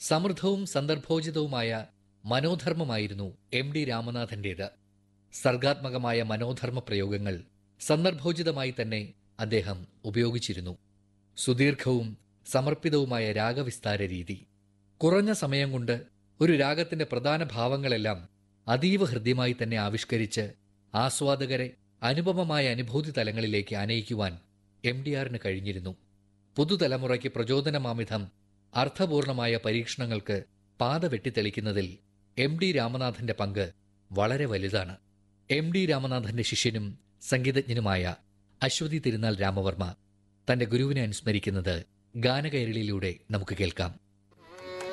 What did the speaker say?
സമൃദ്ധവും സന്ദർഭോചിതവുമായ മനോധർമ്മമായിരുന്നു M D രാമനാഥന്റേത് സർഗാത്മകമായ മനോധർമ്മ പ്രയോഗങ്ങൾ സന്ദർഭോചിതമായി തന്നെ അദ്ദേഹം ഉപയോഗിച്ചിരുന്നു സുദീർഘവും സമർപ്പിതവുമായ രാഗവിസ്താര രീതി കുറഞ്ഞ സമയം കൊണ്ട് ഒരു രാഗത്തിന്റെ പ്രധാന ഭാവങ്ങളെല്ലാം അതീവ ഹൃദ്യമായി തന്നെ ആവിഷ്കരിച്ച് ആസ്വാദകരെ അനുപമമായ അനുഭൂതി തലങ്ങളിലേക്ക് അനയിക്കുവാൻ എം ഡി ആറിന് കഴിഞ്ഞിരുന്നു പുതുതലമുറയ്ക്ക് പ്രചോദനമാമിധം അർത്ഥപൂർണമായ പരീക്ഷണങ്ങൾക്ക് പാത വെട്ടിത്തെളിക്കുന്നതിൽ എം ഡി രാമനാഥന്റെ പങ്ക് വളരെ വലുതാണ് എം ഡി രാമനാഥന്റെ ശിഷ്യനും സംഗീതജ്ഞനുമായ അശ്വതി തിരുനാൾ രാമവർമ്മ തന്റെ ഗുരുവിനെ അനുസ്മരിക്കുന്നത് ഗാനകൈരളിയിലൂടെ നമുക്ക് കേൾക്കാം